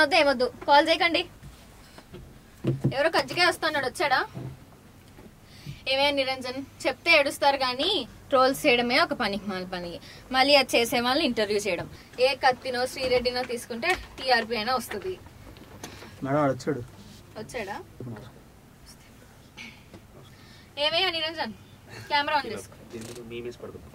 వద్దు ఏమొద్దు కాల్ చేయకండి ఎవరో కజ్జికాయ వస్తున్నాడు వచ్చాడా ఏమే నిరంజన్ చెప్తే ఏడుస్తారు కానీ ట్రోల్స్ చేయడమే ఒక పని మాల పని మళ్ళీ అది చేసే వాళ్ళని ఇంటర్వ్యూ చేయడం ఏ కత్తినో శ్రీరెడ్డినో తీసుకుంటే టీఆర్పీ అయినా వస్తుంది మేడం వాడు వచ్చాడు వచ్చాడా ఏమయ్యా నిరంజన్ కెమెరా ఆన్ చేసుకో మీ మీద పడుతుంది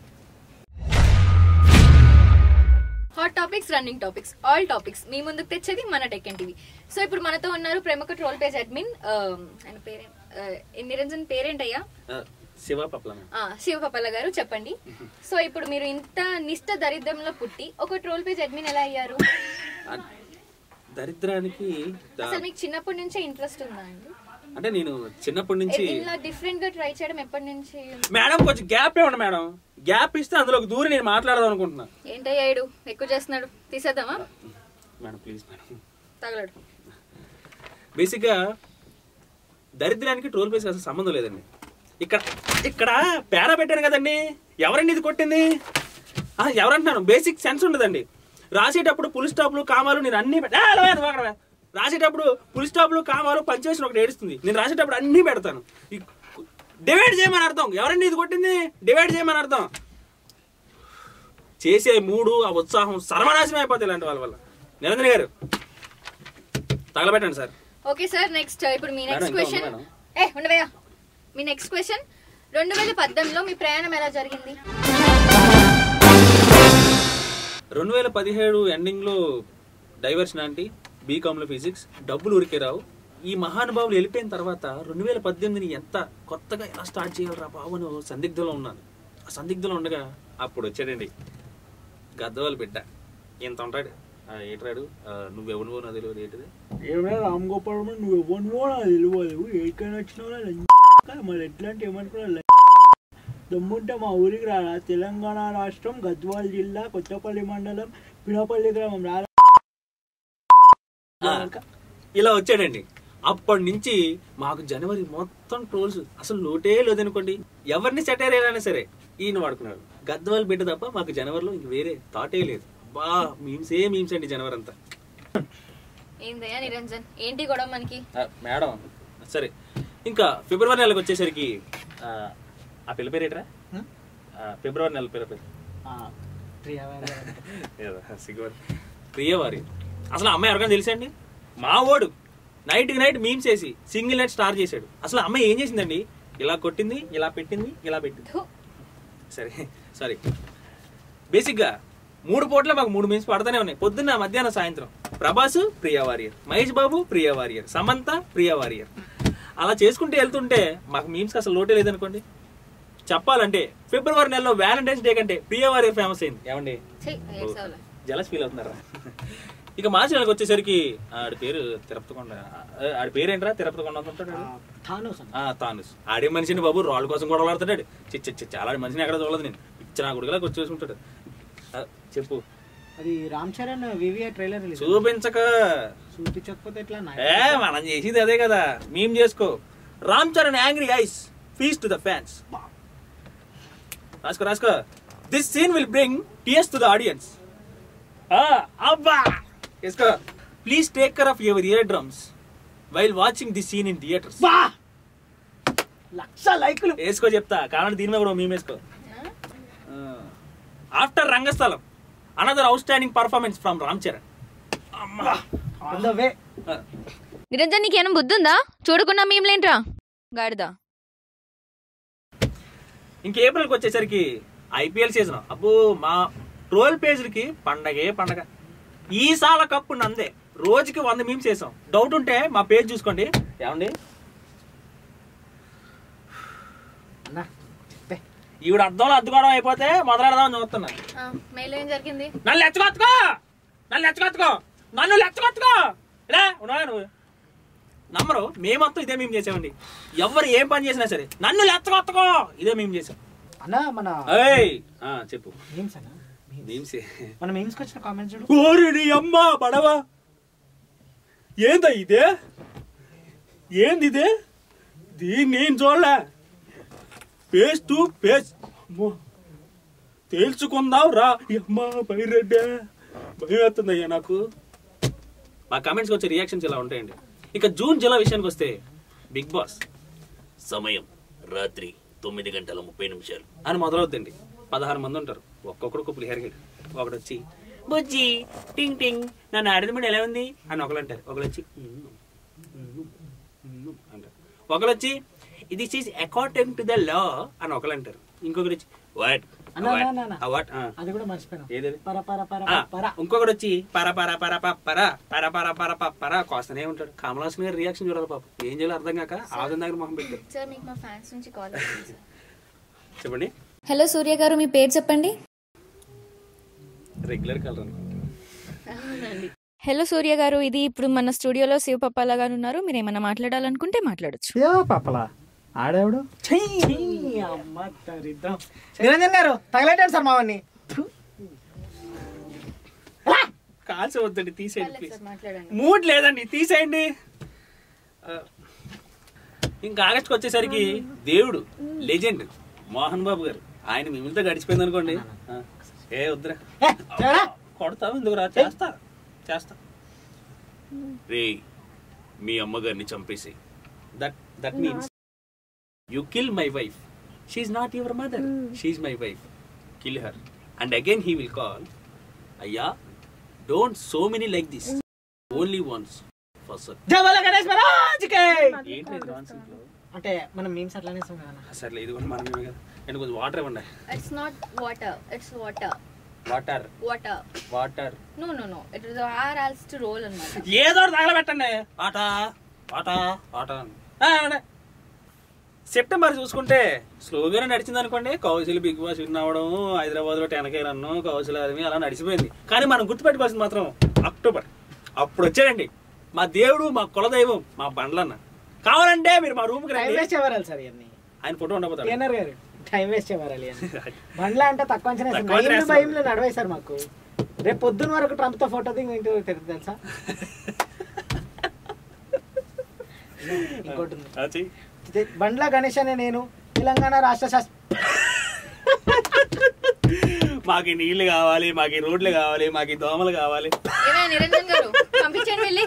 hot topics running topics all topics మీ ముందుకు తెచ్చేది మన టెక్ అండ్ టీవీ సో ఇప్పుడు మనతో ఉన్నారు ప్రముఖ ట్రోల్ పేజ్ అడ్మిన్ ఆయన పేరే ఆ, నిరంజన్ పేరేంటయ్యా శివ పప్లమే ఆ, శివపప్పల గారు చెప్పండి సో ఇప్పుడు మీరు ఇంత నిష్ట దరిద్రంలో పుట్టి ఒక ట్రోల్ పేజ్ అడ్మిన్ ఎలా అయ్యారు దరిద్రానికి దా- అసలు మీకు చిన్నప్పటి నుంచే ఇంట్రెస్ట్ ఉందా అండి అంటే నేను చిన్నప్పటి నుంచి ఇలా డిఫరెంట్ గా ట్రై చేయడం ఎప్పటి నుంచి మేడం కొంచెం గ్యాప్ ఇవ్వండి మేడం గ్యాప్ ఇస్తే అందులోకి దూరి నేను మాట్లాడదాం అనుకుంటున్నా ఏంటయ్యా ఏడు ఎక్కువ చేస్తున్నాడు తీసేద్దామా మేడం ప్లీజ్ మేడం తగలడు బేసిక్గా దరిద్రానికి ట్రోల్ పేస్ అసలు సంబంధం లేదండి ఇక్కడ ఇక్కడ పేరా పెట్టాను కదండి ఎవరండి ఇది కొట్టింది ఆ, ఎవరంటున్నాను బేసిక్ సెన్స్ ఉండదండి రాసేటప్పుడు పులి స్టాప్లు కామాలు నేను అన్ని పెట్- ఆ, లేదు, అక్కడ వే. రాసేటప్పుడు పులి స్టాప్లు కామాలు పంచేసిన ఒకటి ఏడుస్తుంది నేను రాసేటప్పుడు అన్ని పెడతాను ఈ- డివైడ్ చేయమని అర్థం ఎవరండి ఇది కొట్టింది డివైడ్ చేయమని అర్థం చేసే మూడు ఆ ఉత్సాహం సర్వనాశనం అయిపోతాయి ఇలాంటి వాళ్ళ వల్ల నిరంజన్ గారు తగలబెట్టండి సార్ ఓకే సార్ నెక్స్ట్ ఇప్పుడు మీ మేడం, నెక్స్ట్ ఇంకా క్వశ్చన్ ఉంది ఏ ఉండవయ్యా మీ నెక్స్ట్ క్వశ్చన్ రెండు వేల పద్దెనిమిదిలో మీ ప్రయాణం ఎలా జరిగింది రెండు వేల పదిహేడు ఎండింగ్లో డైవర్షన్ ఆంటీ బీకామ్లో ఫిజిక్స్ డబ్బులు ఉరికే రావు ఈ మహానుభావులు వెళ్ళిపోయిన తర్వాత రెండు వేల పద్దెనిమిదిని ఎంత కొత్తగా ఎలా స్టార్ట్ చేయాలరా బాబు అని ఓ సందిగ్ధంలో ఉన్నాను ఆ సందిగ్ధంలో ఉండగా అప్పుడు వచ్చాడండి గద్దవాళ్ళు బిడ్డ ఇంత ఉంటాడు ఆ, ఏట్రాడు ఆ, నువ్వెవరివో నా తెలియదు ఏంటిది ఏమైనా రామ్ గోపాల్ నువ్వు ఎవరినో నాకు తెలియదు ఎక్కడికైనా వచ్చినావు మరి ఎట్లాంటి ఏమనుకున్నా దమ్ముంటే మా ఊరికి రారా తెలంగాణ రాష్ట్రం గద్వాల్ జిల్లా కొత్తపల్లి మండలం పినపల్లి గ్రామం రా ఆ, ఇలా వచ్చాడండి అప్పటి నుంచి మాకు జనవరి మొత్తం ట్రోల్స్ అసలు లోటే లేదనుకోండి ఎవరిని సెటైర్ అయినా సరే ఈయన వాడుకున్నాడు గద్వాల్ బిడ్డ తప్ప మాకు జనవరిలో ఇంక వేరే థాటే లేదు బా మీమ్సే మీమ్స్ అండి జనవరి అంతా ఏందయ్యా నిరంజన్ ఏంటి గొడవ మనకి ఆ, మేడం సరే ఇంకా ఫిబ్రవరి నెలకు వచ్చేసరికి ఆ, ఆ పిల్ల పేరు ఏంట్రా ఆ, ఫిబ్రవరి నెల పేరు పేరు ఏదో, సిగ్గుపడి. ప్రియవారి అసలు ఆ అమ్మాయి ఎవరికైనా తెలుసండి మా ఓడు నైట్ కి నైట్ మీమ్స్ వేసి సింగిల్ నైట్ స్టార్ చేశాడు అసలు ఆ అమ్మాయి ఏం చేసిందండి ఇలా కొట్టింది ఇలా పెట్టింది ఇలా పెట్టింది థు. సరే సారీ బేసిక్గా మూడు పూట్ల మాకు మూడు మీమ్స్ పడతానే ఉన్నాయి పొద్దున్న మధ్యాహ్నం సాయంత్రం ప్రభాస్ ప్రియా వారియర్ మహేష్ బాబు ప్రియా వారియర్ సమంత ప్రియా వారియర్ అలా చేసుకుంటూ వెళ్తుంటే మాకు మీమ్స్ అసలు లోటే లేదనుకోండి చెప్పాలంటే ఫిబ్రవరి నెలలో వ్యాలంటైన్స్ డే కంటే ప్రియా వారియర్ ఫేమస్ అయింది ఏమండి ఛీ, ఏడ్చావులే. జలస్ ఫీల్ అవుతున్నారా ఇక మార్చి నెలకు వచ్చేసరికి ఆడి పేరు తిరుపతికొండ ఆ, ఆడి పేరు ఏంట్రా తిరుపతికొండ అనుకుంటాడు ఆడు? ఆ, తానుస్ ఆడే మనిషిని బాబు రాళ్ళ కోసం గొడవలు ఆడుతున్నాడు చిచ్చి చిచ్చి చాలా మనిషిని ఎక్కడ చూడలేదు నేను ఇచ్చిన గుడిగలా వచ్చి చూసుకుంటాడు ఆ, చెప్పు అది Ram Charan VVR trailer release చూపించక చూపించకపోతే ఎట్లా నా ఏ మనం చేసేది అదే కదా మేము చేసుకో Ram Charan angry eyes feast to the fans రాసుకో రాసుకో this scene will bring tears to the audience అబ్బా వేసుకో please take care of your eardrums while watching this scene in theatres బా లక్ష లైకులు వేసుకో చెప్తా కావాలంటే దీని మీద కూడా మేము వేసుకో after Rangasthalam another outstanding performance from Ram Charan అమ్మా ఆన్ ద వే ఆ. నిరంజన్ నీకేమైనా బుద్ధి ఉందా చూడకుండా మేంలేంట్రా గాడిదా ఇంక ఏప్రిల్కి వచ్చేసరికి ఐపీఎల్ సీజన్ అబ్బో మా ట్రోల్ పేజ్లకి పండగే పండగ ఈ సాల కప్పు నందే రోజుకి వంద మీమ్స్ చేసాం డౌట్ ఉంటే మా పేజ్ చూసుకోండి ఏమండి అన్నా చెప్పే ఈవిడ అద్దంలో అద్దుకోవడం అయిపోతే మొదలెడదామని చూస్తున్నా మెయిల్ ఏం జరిగింది నన్ను లెచ్చగొత్తుకో నన్ను లెచ్చగొత్తుకో నన్ను లెచ్చగొత్తుకో ఇలా ఉన్నావా నువ్వు నమ్మరు మేమొత్తం ఇదే మేము చేసామండి ఎవరు ఏం పని చేసినా సరే నన్ను లెచ్చగొత్తుకో ఇదే మేము చేసాం అన్నా మన ఏయ్ ఆ, చెప్పు మీమ్స్ అన్నా మీమ్స్ మన మీమ్స్ కి వచ్చిన కామెంట్స్ చూడు ఓరి నీ అమ్మ పడవా ఏందా ఇదే ఏంది ఇదే దీన్ని నేను చూడలే పేస్ టు పేస్ అమ్మో తేల్చుకుందాం రా అమ్మా భయరెడ్డా భయం వేస్తుందయ్యా నాకు మా కమెంట్స్కి వచ్చే రియాక్షన్స్ ఇలా ఉంటాయండి ఇక జూన్ జూలై విషయానికి వస్తే బిగ్ బాస్ సమయం రాత్రి తొమ్మిది గంటల ముప్పై నిమిషాలు అని మొదలవుద్దండి పదహారు మంది ఉంటారు ఒక్కొక్కడు ఒక పులిహేర గడి ఒకడు వచ్చి బుజ్జి టింగ్ టింగ్ నా నారదముడు ఎలా ఉంది అని ఒకరు అంటారు ఒకరు వచ్చి "ఉమ్మ్, ఉమ్మ్, ఉమ్మ్" అంటారు ఒకరు వచ్చి this is according to the law అని ఒకరు అంటారు ఇంకొకరు వచ్చి వాట్ అన్న, అన్న, అన్న, అన్న. వాట్ అది కూడా మర్చిపోయినా ఏదది పర పర పర ఆ, పర ఇంకొకటి వచ్చి పర పర పర ప పర పర పర పర ప పర కోస్తనే ఉంటాడు కమలాసన్ గారి రియాక్షన్ చూడాలి పాప ఏం చేయాలో అర్థం కాక ఆదం దగ్గర మొహం పెట్టారు సార్ మీకు మా ఫ్యాన్స్ నుంచి కాల్ వచ్చింది సార్ చెప్పండి హలో సూర్య గారు మీ పేరు చెప్పండి రెగ్యులర్ కలర్ అనుకుంటా హలో సూర్య గారు ఇది ఇప్పుడు మన స్టూడియోలో శివపప్పాల గారు ఉన్నారు మీరు ఏమైనా మాట్లాడాలనుకుంటే మాట్లాడొచ్చు ఏ పాపలా ఆడేవాడు అమ్మ దరిద్రం నిరంజన్ గారు తగలేటాడు సార్ మావన్ని కాల్సి వద్దండి తీసేయండి ప్లీజ్ మాట్లాడండి మూడ్ లేదండి తీసేయండి ఆ, ఇంకా ఆగస్ట్కి వచ్చేసరికి దేవుడు లెజెండ్ మోహన్ బాబు గారు ఆయన మిమ్మల్తో గడిచిపోయింది అనుకోండి ఆ, ఏ వద్దురా ఏ, ఏరా? కొడతావు ఎందుకు రా చేస్తా చేస్తా రే మీ అమ్మగారిని చంపేసి that that means you kill my wife she not your mother she my wife kill her and again he will call అయ్యా don't so many like this only once first జబల గణేష్ మహారాజ్కి ఏంటి ఇది nonsense లో? అంటే మనం మీమ్స్ అట్లానే ఇస్తాం కదా సర్లే ఇది కూడా మనమే కదా అండ్ కొంచెం వాటర్ ఇవ్వండి it's not water it's water water water water no no no it is are also to roll అన్నమాట ఏదో ఒకటి తగలబెట్టండి ఆట ఆట ఆట అని. ఆ, ఏమండి? సెప్టెంబర్ చూసుకుంటే స్లోగానే నడిచింది అనుకోండి కౌశల్ బిగ్ బాస్ విన్ అవ్వడం హైదరాబాద్ లో టెనకే రన్ను కౌశల్ ఆర్మీ అలా నడిచిపోయింది కానీ మనం గుర్తుపెట్టుకోవాల్సింది మాత్రం అక్టోబర్ అప్పుడు వచ్చాడండి మా దేవుడు మా కులదైవం మా బండ్లన్న కావాలంటే మీరు మా రూమ్కి టైం రండి వేస్ట్ చేయవరాలి సార్ ఇవన్నీ ఆయన ఫోటో ఉండబోతాడు ట్రైనర్ గారు టైం వేస్ట్ చేయవరాలి ఇవన్నీ బండ్ల అంటే తక్కువ అంచనా వేస్తారు. తక్కువ అంచనా నైన్లు వేస్తారు. భయంలో నడవేశారు మాకు రేపు పొద్దున్న వరకు ట్రంప్ తో ఫోటో దిగి ఏంటో తెలుసు తెలుసా ఇంకోటి ఉంది. ఆ, చెయ్యి. ఇది బండ్ల గణేష్ అనే నేను తెలంగాణ రాష్ట్ర శాస్త్ర మాకు ఈ నీళ్లు కావాలి మాకు ఈ రోడ్లు కావాలి మాకు ఈ దోమలు కావాలి ఏమైనా నిరంజన్ గారు పంపించండి వెళ్ళి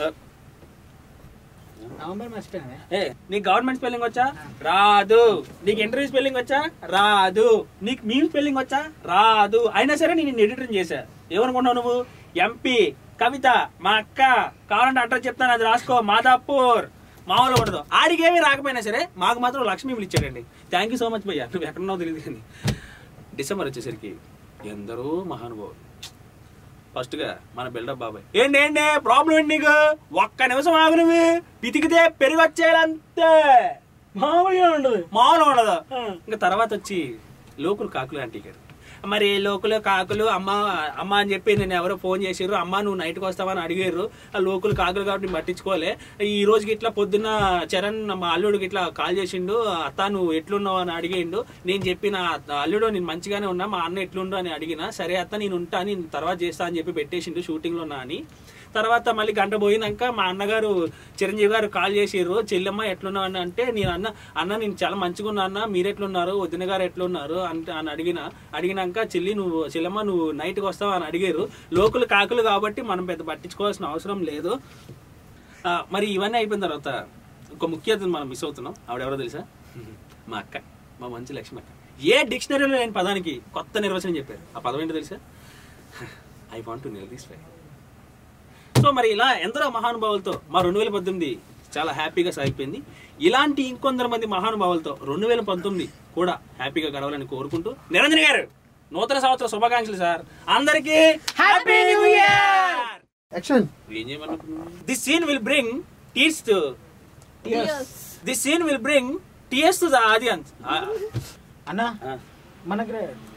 నవంబర్ మర్చిపోయినా ఏ నీకు గవర్నమెంట్ స్పెల్లింగ్ వచ్చా రాదు నీకు ఇంటర్వ్యూ స్పెల్లింగ్ వచ్చా రాదు నీకు మీమ్ స్పెల్లింగ్ వచ్చా రాదు అయినా సరే నేను ఎడిటర్ చేశా ఏమనుకున్నావు నువ్వు ఎంపీ కవిత మా అక్క కావాలంటే అడ్రస్ చెప్తాను అది రాసుకో మాదాపూర్ మామూలు ఉండదు ఆడికేమీ రాకపోయినా సరే మాకు మాత్రం లక్ష్మీలు ఇచ్చాడండి థ్యాంక్ యూ సో మచ్ భయ్యా నువ్వు ఎక్కడున్నావు తెలియదు కానీ డిసెంబర్ వచ్చేసరికి ఎందరో మహానుభావులు ఫస్ట్ గా మన బిల్డప్ బాబాయ్ ఏంటి ఏంటి ప్రాబ్లం ఏంటి నీకు ఒక్క నిమిషం ఆగు నువ్వు పితికితే పెరిగి వచ్చేయాలంతే మామూలుగా ఉండదు మామూలు ఉండదు ఇంకా తర్వాత వచ్చి లోకులు కాకులు ఆంటీ గారు మరి లోకులు కాకులు అమ్మ అమ్మ అని చెప్పి నేను ఎవరో ఫోన్ చేసారు అమ్మ నువ్వు నైట్కి వస్తావని అడిగారు ఆ లోకులు కాకులు కాబట్టి నేను పట్టించుకోలే ఈ రోజుకి ఇట్లా పొద్దున్న చరణ్ మా అల్లుడికి ఇట్లా కాల్ చేసిండు అత్త నువ్వు ఎట్లున్నావు అని అడిగిండు నేను చెప్పిన అల్లుడు నేను మంచిగానే ఉన్నా మా అన్న ఎట్లుండు అని అడిగిన సరే అత్త నేను ఉంటా నేను తర్వాత చేస్తా అని చెప్పి పెట్టేసిండు షూటింగ్ లో ఉన్నా అని తర్వాత మళ్ళీ గంట పోయినాక మా అన్నగారు చిరంజీవి గారు కాల్ చేసిర్రు చెల్లెమ్మ ఎట్లున్నావు అని అంటే నేను అన్న అన్న నేను చాలా మంచిగా ఉన్నా అన్న మీరు ఎట్లున్నారు వదిన గారు ఎట్లున్నారు అంటే అని అడిగిన అడిగినాక చెల్లి నువ్వు చెల్లెమ్మ నువ్వు నైట్కి వస్తావు అని అడిగారు లోకులు కాకులు కాబట్టి మనం పెద్ద పట్టించుకోవాల్సిన అవసరం లేదు ఆ, మరి ఇవన్నీ అయిపోయిన తర్వాత ఒక ముఖ్య అతిథిని మనం మిస్ అవుతున్నాం ఆవిడెవరో తెలుసా మా అక్క మా మంచి లక్ష్మి అక్క ఏ డిక్షనరీలో లేని పదానికి కొత్త నిర్వచనం చెప్పారు ఆ పదం ఏంటో తెలుసా I want to nil this fie so మరి ఇలా ఎందరో మహానుభావులతో మా రెండు వేల పద్దెనిమిది చాలా హ్యాపీగా సాగిపోయింది ఇలాంటి ఇంకొందరు మంది మహానుభావులతో రెండు వేల పంతొమ్మిది కూడా హ్యాపీగా గడవాలని కోరుకుంటూ నిరంజన్ గారు నూతన సంవత్సర శుభాకాంక్షలు సార్ అందరికీ హ్యాపీ న్యూ ఇయర్ యాక్షన్ ఏం చేయమనుకుంటున్నావు this scene will bring tears to this scene will bring tears to the audience అన్న మనకి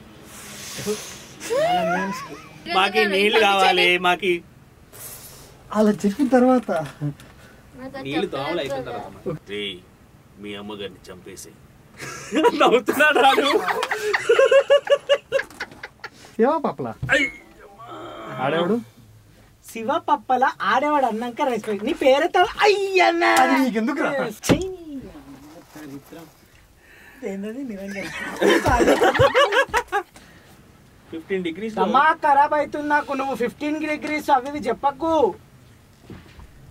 మాకి నీళ్లు కావాలి మాకి అలా చెప్పిన తర్వాత నీళ్లు దోమలు అయిపోయిన తర్వాత రేయ్, మీ అమ్మగారిని చంపేసి నవ్వుతున్నాడు రాడు ఏవో పాపలా ఆడేవాడు శివ పప్పల ఆడేవాడు అన్నాక రెస్పెక్ట్ నీ పేరుతో అయ్యన్నా అది నీకెందుకు రా? ఏంటది నిరంజన్ ఫిఫ్టీన్ డిగ్రీస్ దమా ఖరాబ్ అవుతుంది నాకు నువ్వు ఫిఫ్టీన్ డిగ్రీస్ అవి ఇవి చెప్పకు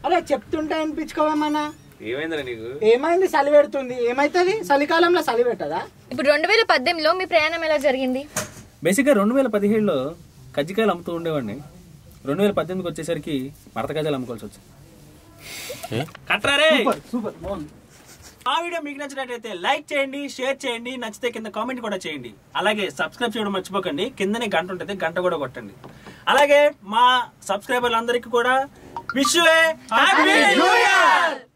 అరే చెప్తుంటే అనిపించుకోవేమన్నా ఏమైందిరా నీకు ఏమైంది చలి పెడుతుంది ఏమైతుంది చలికాలంలో చలి పెట్టదా ఇప్పుడు రెండు వేల పద్దెనిమిదిలో మీ ప్రయాణం ఎలా జరిగింది బేసిక్గా రెండు వేల పదిహేడులో కజ్జికాయలు అమ్ముతూ ఉండేవాడిని రెండు వేల పద్దెనిమిదికి వచ్చేసరికి మడత కజ్జాలు అమ్ముకోవాల్సి వచ్చింది కట్రారే సూపర్ బాగుంది ఆ వీడియో మీకు నచ్చినట్లయితే లైక్ చేయండి షేర్ చేయండి నచ్చితే కింద కామెంట్ కూడా చేయండి అలాగే సబ్స్క్రైబ్ చేయడం మర్చిపోకండి కిందనే గంట ఉంటుంది గంట కూడా కొట్టండి అలాగే మా సబ్స్క్రైబర్లందరికీ కూడా విష్ హ్యాపీ న్యూ ఇయర్